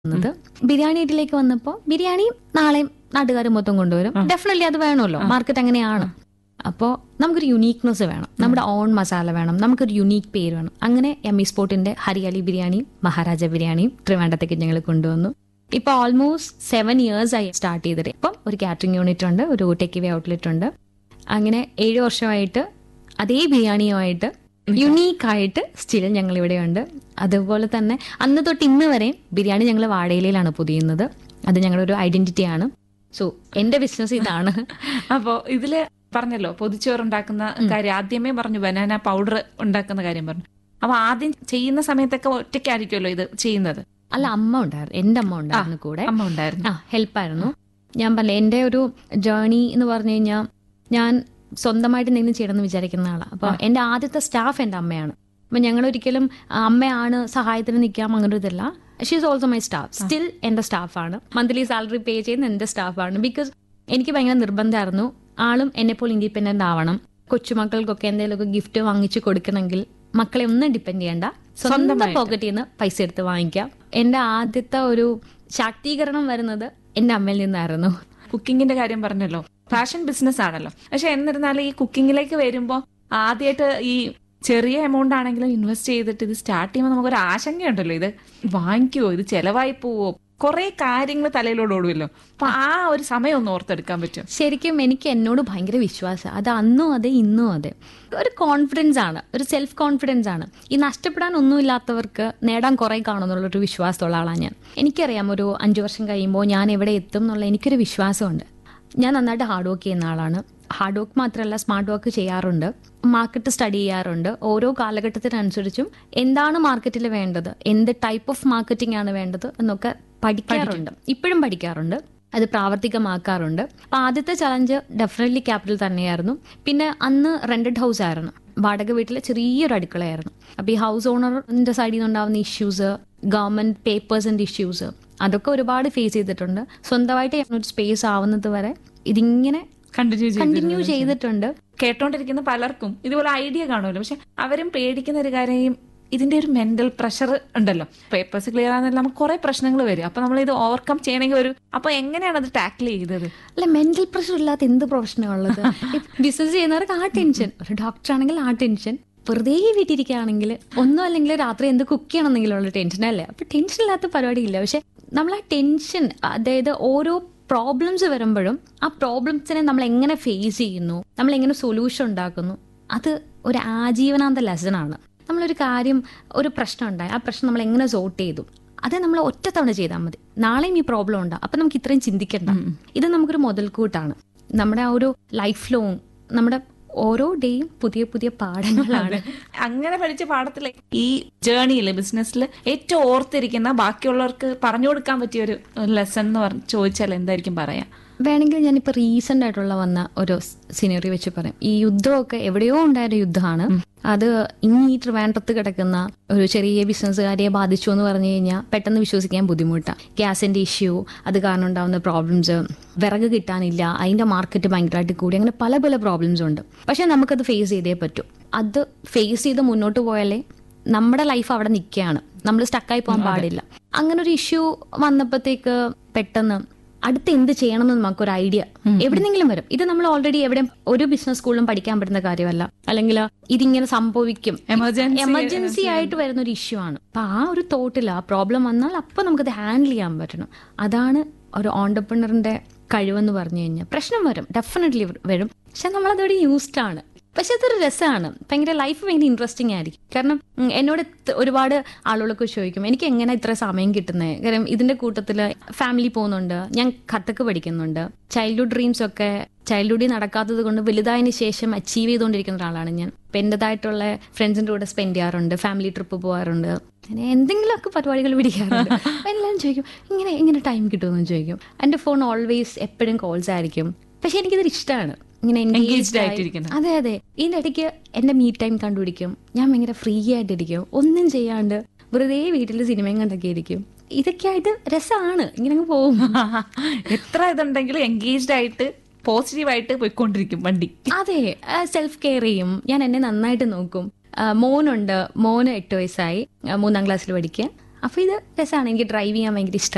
വന്നത് ബിരിയാണി വീട്ടിലേക്ക് വന്നപ്പോൾ ബിരിയാണി നാളെയും നാട്ടുകാർ മൊത്തം കൊണ്ടുവരും ഡെഫിനറ്റ്ലി അത് വേണമല്ലോ മാർക്കറ്റ് അങ്ങനെയാണ് അപ്പോൾ നമുക്കൊരു യുണീക്നെസ് വേണം നമ്മുടെ ഓൺ മസാല വേണം നമുക്കൊരു യുണീക്ക് പേര് വേണം അങ്ങനെ എമ്മി സ്പോർട്ടിന്റെ ഹരിയാലി ബിരിയാണിയും മഹാരാജ ബിരിയാണിയും ട്രിവാൻഡത്തേക്ക് ഞങ്ങൾ കൊണ്ടുവന്നു ഇപ്പൊ ഓൾമോസ്റ്റ് സെവൻ ഇയേഴ്സ് ആയി സ്റ്റാർട്ട് ചെയ്തിട്ട് ഇപ്പം ഒരു കാറ്ററിംഗ് യൂണിറ്റ് ഉണ്ട് ഒരു ടേക്ക് വേ ഔട്ട്ലെറ്റ് ഉണ്ട് അങ്ങനെ ഏഴ് വർഷമായിട്ട് അതേ ബിരിയാണിയുമായിട്ട് യുണീക്ക് ആയിട്ട് സ്റ്റിൽ ഞങ്ങൾ ഇവിടെയുണ്ട് അതുപോലെ തന്നെ അന്ന് തൊട്ട് ഇന്ന് വരെയും ബിരിയാണി ഞങ്ങൾ വാടയിലാണ് പൊതിയുന്നത് അത് ഞങ്ങളുടെ ഒരു ഐഡന്റിറ്റി ആണ് സോ എന്റെ ബിസിനസ് ഇതാണ് അപ്പോ ഇതില് പറഞ്ഞല്ലോ പൊതിച്ചോറ് ഉണ്ടാക്കുന്ന കാര്യം ആദ്യമേ പറഞ്ഞു ബനാന പൗഡർ ഉണ്ടാക്കുന്ന കാര്യം പറഞ്ഞു അപ്പൊ ആദ്യം ചെയ്യുന്ന സമയത്തൊക്കെ ഒറ്റയ്ക്കായിരിക്കുമല്ലോ ഇത് ചെയ്യുന്നത് അല്ല അമ്മ ഉണ്ടായിരുന്നു എന്റെ അമ്മ ഉണ്ടായിരുന്നു കൂടെ അമ്മ ഉണ്ടായിരുന്നു ആ ഹെൽപ്പായിരുന്നു ഞാൻ പറഞ്ഞില്ല എൻ്റെ ഒരു ജേണി എന്ന് പറഞ്ഞു കഴിഞ്ഞാൽ ഞാൻ സ്വന്തമായിട്ട് എന്തെങ്കിലും ചെയ്യണമെന്ന് വിചാരിക്കുന്ന ആളാണ് അപ്പൊ എൻ്റെ ആദ്യത്തെ സ്റ്റാഫ് എൻ്റെ അമ്മയാണ് അപ്പൊ ഞങ്ങൾ ഒരിക്കലും ആ, അമ്മയാണ് സഹായത്തിന് നിൽക്കാം അങ്ങനെ ഒരു ഇതല്ല she is also my staff still എൻ്റെ സ്റ്റാഫാണ് മന്ത്ലി സാലറി പേ ചെയ്യുന്ന എൻ്റെ സ്റ്റാഫാണ് ബിക്കോസ് എനിക്ക് ഭയങ്കര നിർബന്ധമായിരുന്നു ആളും എന്നെ പോലെ ഇൻഡിപെൻഡന്റ് ആവണം കൊച്ചുമക്കൾക്കൊക്കെ എന്തെങ്കിലുമൊക്കെ ഗിഫ്റ്റ് വാങ്ങിച്ചു കൊടുക്കണമെങ്കിൽ മക്കളെ ഒന്നും ഡിപ്പെൻഡ് ചെയ്യണ്ട സ്വന്തം സ്വന്തമായിട്ട്. പോക്കറ്റിൽ നിന്ന് പൈസ എടുത്ത് വാങ്ങിക്കാം എൻ്റെ ആദ്യത്തെ ഒരു ശാക്തീകരണം വരുന്നത് എൻ്റെ അമ്മയിൽ നിന്നായിരുന്നു കുക്കിങ്ങിന്റെ കാര്യം പറഞ്ഞല്ലോ ഫാഷൻ ബിസിനസ് ആണല്ലോ പക്ഷെ എന്നിരുന്നാലും ഈ കുക്കിങ്ങിലേക്ക് വരുമ്പോൾ ആദ്യമായിട്ട് ഈ ചെറിയ എമൗണ്ട് ആണെങ്കിലും ഇൻവെസ്റ്റ് ചെയ്തിട്ട് ഇത് സ്റ്റാർട്ട് ചെയ്യുമ്പോൾ നമുക്കൊരു ആശങ്കയുണ്ടല്ലോ ഇത് വാങ്ങിക്കുവോ ഇത് ചെലവായി പോവോ കുറെ കാര്യങ്ങൾ തലയിലോട് ഓടുമല്ലോ അപ്പൊ ആ ഒരു സമയം ഒന്ന് ഓർത്തെടുക്കാൻ പറ്റും ശരിക്കും എനിക്ക് എന്നോട് ഭയങ്കര വിശ്വാസം അത് അന്നും അതെ ഇന്നും അതെ ഒരു കോൺഫിഡൻസ് ആണ് ഒരു സെൽഫ് കോൺഫിഡൻസ് ആണ് ഈ നഷ്ടപ്പെടാൻ ഒന്നുമില്ലാത്തവർക്ക് നേടാൻ കുറെ കാണുമെന്നുള്ളൊരു വിശ്വാസമുള്ള ആളാണ് ഞാൻ എനിക്കറിയാം ഒരു അഞ്ചു വർഷം കഴിയുമ്പോൾ ഞാൻ എവിടെ എത്തും എന്നുള്ള എനിക്കൊരു വിശ്വാസമുണ്ട് ഞാൻ നന്നായിട്ട് ഹാർഡ് വർക്ക് ചെയ്യുന്ന ആളാണ് ഹാർഡ് വർക്ക് മാത്രമല്ല സ്മാർട്ട് വർക്ക് ചെയ്യാറുണ്ട് മാർക്കറ്റ് സ്റ്റഡി ചെയ്യാറുണ്ട് ഓരോ കാലഘട്ടത്തിനനുസരിച്ചും എന്താണ് മാർക്കറ്റിൽ വേണ്ടത് എന്ത് ടൈപ്പ് ഓഫ് മാർക്കറ്റിംഗ് ആണ് വേണ്ടത് എന്നൊക്കെ പഠിക്കാറുണ്ട് ഇപ്പോഴും പഠിക്കാറുണ്ട് അത് പ്രാവർത്തികമാക്കാറുണ്ട് അപ്പൊ ആദ്യത്തെ ചലഞ്ച് ഡെഫിനറ്റ്ലി ക്യാപിറ്റൽ തന്നെയായിരുന്നു പിന്നെ അന്ന് റെന്റഡ് ഹൗസ് ആയിരുന്നു വാടക വീട്ടിലെ ചെറിയൊരു അടുക്കളയായിരുന്നു അപ്പൊ ഈ ഹൗസ് ഓണറിന്റെ സൈഡിൽ നിന്നുണ്ടാവുന്ന ഇഷ്യൂസ് ഗവൺമെന്റ് പേപ്പേഴ്സിന്റെ ഇഷ്യൂസ് അതൊക്കെ ഒരുപാട് ഫേസ് ചെയ്തിട്ടുണ്ട് സ്വന്തമായിട്ട് ഒരു സ്പേസ് ആവുന്നത് വരെ ഇതിങ്ങനെ കണ്ടിന്യൂ കണ്ടിന്യൂ ചെയ്തിട്ടുണ്ട് കേട്ടോണ്ടിരിക്കുന്ന പലർക്കും ഇതുപോലെ ഐഡിയ കാണുമല്ലോ പക്ഷെ അവരും പേടിക്കുന്ന ഒരു കാര്യം ഇതിന്റെ ഒരു മെന്റൽ പ്രഷർ ഉണ്ടല്ലോ പേപ്പേഴ്സ് ക്ലിയർ ആണെന്നല്ല നമുക്ക് കുറെ പ്രശ്നങ്ങൾ വരും അപ്പൊ നമ്മൾ ഇത് ഓവർകം ചെയ്യണമെങ്കിൽ ഒരു അപ്പൊ എങ്ങനെയാണ് അത് ടാക്കിൾ ചെയ്തത് അല്ല മെന്റൽ പ്രഷർ ഇല്ലാത്ത എന്ത് പ്രൊഫഷനാണ് ഉള്ളത് ബിസിനസ് ചെയ്യുന്നവർക്ക് ആ ടെൻഷൻ ഒരു ഡോക്ടർ ആണെങ്കിൽ ആ ടെൻഷൻ വെറുതെ വീട്ടിരിക്കുകയാണെങ്കിൽ ഒന്നും അല്ലെങ്കിൽ രാത്രി എന്ത് കുക്ക് ചെയ്യണമെന്നെങ്കിലും ഉള്ള ടെൻഷൻ അല്ലേ അപ്പൊ ടെൻഷൻ ഇല്ലാത്ത പരിപാടി ഇല്ല പക്ഷെ നമ്മൾ ആ ടെൻഷൻ അതായത് ഓരോ പ്രോബ്ലംസ് വരുമ്പോഴും ആ പ്രോബ്ലംസിനെ നമ്മൾ എങ്ങനെ ഫേസ് ചെയ്യുന്നു നമ്മൾ എങ്ങനെ സൊല്യൂഷൻ ഉണ്ടാക്കുന്നു അത് ഒരു ആജീവനാന്ത ലെസൺ ആണ് നമ്മളൊരു കാര്യം ഒരു പ്രശ്നം ഉണ്ടായി ആ പ്രശ്നം നമ്മൾ എങ്ങനെ സോർട്ട് ചെയ്തു അത് നമ്മൾ ഒറ്റ തവണ ചെയ്താൽ മതി നാളെയും ഈ പ്രോബ്ലം ഉണ്ടാവും അപ്പൊ നമുക്ക് ഇത്രയും ചിന്തിക്കണ്ട ഇത് നമുക്കൊരു മുതൽക്കൂട്ടാണ് നമ്മുടെ ആ ഒരു ലൈഫ് ലോങ് നമ്മുടെ ഓരോ ഡേയും പുതിയ പുതിയ പാഠങ്ങളാണ് അങ്ങനെ പഠിച്ച പാഠത്തിൽ ഈ ജേണിയിൽ ബിസിനസ്സിൽ ഏറ്റവും ഓർത്തിരിക്കുന്ന ബാക്കിയുള്ളവർക്ക് പറഞ്ഞു കൊടുക്കാൻ പറ്റിയ ഒരു ലെസൺ എന്ന് പറഞ്ഞ് ചോദിച്ചാൽ എന്തായിരിക്കും പറയാ വേണമെങ്കിൽ ഞാനിപ്പോ റീസെന്റ് ആയിട്ടുള്ള വന്ന ഒരു സിനറി വെച്ച് പറയാം ഈ യുദ്ധമൊക്കെ എവിടെയോ ഉണ്ടായ യുദ്ധമാണ് അത് ഇനി ഈ ട്രിവാൻഡ്രത്ത് കിടക്കുന്ന ഒരു ചെറിയ ബിസിനസ്സുകാരിയെ ബാധിച്ചു എന്ന് പറഞ്ഞു കഴിഞ്ഞാൽ പെട്ടെന്ന് വിശ്വസിക്കാൻ ബുദ്ധിമുട്ടാണ് ഗ്യാസിന്റെ ഇഷ്യൂ അത് കാരണം ഉണ്ടാവുന്ന പ്രോബ്ലംസ് വിറക് കിട്ടാനില്ല അതിന്റെ മാർക്കറ്റ് ഭയങ്കരമായിട്ട് കൂടി അങ്ങനെ പല പല പ്രോബ്ലംസ് ഉണ്ട് പക്ഷെ നമുക്കത് ഫേസ് ചെയ്തേ പറ്റൂ അത് ഫേസ് ചെയ്ത് മുന്നോട്ട് പോയാലേ നമ്മുടെ ലൈഫ് അവിടെ നിൽക്കുകയാണ് നമ്മൾ സ്റ്റക്കായി പോകാൻ പാടില്ല അങ്ങനെ ഒരു ഇഷ്യൂ വന്നപ്പോഴത്തേക്ക് പെട്ടെന്ന് അടുത്ത് എന്ത് ചെയ്യണമെന്ന് നമുക്ക് ഒരു ഐഡിയ എവിടെന്നെങ്കിലും വരും ഇത് നമ്മൾ ഓൾറെഡി എവിടെ ഒരു ബിസിനസ് സ്കൂളിലും പഠിക്കാൻ പറ്റുന്ന കാര്യമല്ല അല്ലെങ്കിൽ ഇതിങ്ങനെ സംഭവിക്കും എമർജൻസി എമർജൻസി ആയിട്ട് വരുന്ന ഒരു ഇഷ്യൂ ആണ് അപ്പൊ ആ ഒരു തോട്ടിൽ ആ പ്രോബ്ലം വന്നാൽ അപ്പൊ നമുക്കത് ഹാൻഡിൽ ചെയ്യാൻ പറ്റണം അതാണ് ഒരു ഓണ്ടർപ്രണറിന്റെ കഴിവെന്ന് പറഞ്ഞു കഴിഞ്ഞാൽ പ്രശ്നം വരും ഡെഫിനറ്റ്ലി വരും പക്ഷെ നമ്മളതോടെ യൂസ്ഡ് ആണ് പക്ഷെ അതൊരു രസമാണ് ഭയങ്കര ലൈഫ് ഭയങ്കര ഇൻട്രസ്റ്റിംഗ് ആയിരിക്കും കാരണം ഉം, എന്നോട് എത്ര- ഒരുപാട് ആളുകളൊക്കെ ചോദിക്കും എനിക്ക് എങ്ങനെ ഇത്ര സമയം കിട്ടുന്നത് കാരണം ഇതിന്റെ കൂട്ടത്തിൽ ഫാമിലി പോകുന്നുണ്ട് ഞാൻ കഥക്ക് പഠിക്കുന്നുണ്ട് ചൈൽഡ്ഹുഡ് ഡ്രീംസ് ഒക്കെ ചൈൽഡ്ഹുഡിൽ നടക്കാത്തത് കൊണ്ട് വലുതായതിനു ശേഷം അച്ചീവ് ചെയ്തുകൊണ്ടിരിക്കുന്ന ഒരാളാണ് ഞാൻ അപ്പൊ എന്റേതായിട്ടുള്ള ഫ്രണ്ട്സിന്റെ കൂടെ സ്പെൻഡ് ചെയ്യാറുണ്ട് ഫാമിലി ട്രിപ്പ് പോകാറുണ്ട് അങ്ങനെ എന്തെങ്കിലുമൊക്കെ പരിപാടികൾ പിടിക്കാറുണ്ട് അപ്പൊ എല്ലാവരും ചോദിക്കും ഇങ്ങനെ ഇങ്ങനെ ടൈം കിട്ടുമെന്ന് ചോദിക്കും എന്റെ ഫോൺ ഓൾവേസ് എപ്പോഴും കോൾസ് ആയിരിക്കും പക്ഷെ എനിക്കിതൊരു ഇഷ്ടമാണ് ഇങ്ങനെ engaged Engaged ആയി- ആയിട്ടിരിക്കുന്നത്. അതെ അതെ ഇതിന്റെ ഇടയ്ക്ക് എന്റെ മീ ടൈം കണ്ടുപിടിക്കും ഞാൻ ഭയങ്കര ഫ്രീ ആയിട്ടിരിക്കും ഒന്നും ചെയ്യാണ്ട് വെറുതെ വീട്ടിൽ സിനിമയും കണ്ടൊക്കെ ഇരിക്കും ഇതൊക്കെ ആയിട്ട് രസമാണ് ഇങ്ങനെ അങ്ങ് പോകും എത്ര ഇതുണ്ടെങ്കിലും എൻഗേജ്ഡ് ആയിട്ട് പോസിറ്റീവായിട്ട് പോയിക്കൊണ്ടിരിക്കും വണ്ടി അതെ സെൽഫ് കെയർ ചെയ്യും ഞാൻ എന്നെ നന്നായിട്ട് നോക്കും ആ, മോനുണ്ട് മോന് എട്ട് വയസ്സായി ആ, മൂന്നാം ക്ലാസ്സിൽ പഠിക്കുക അപ്പൊ ഇത് രസമാണ് എനിക്ക് ഡ്രൈവ് ചെയ്യാൻ ഭയങ്കര ഇഷ്ടമാണ്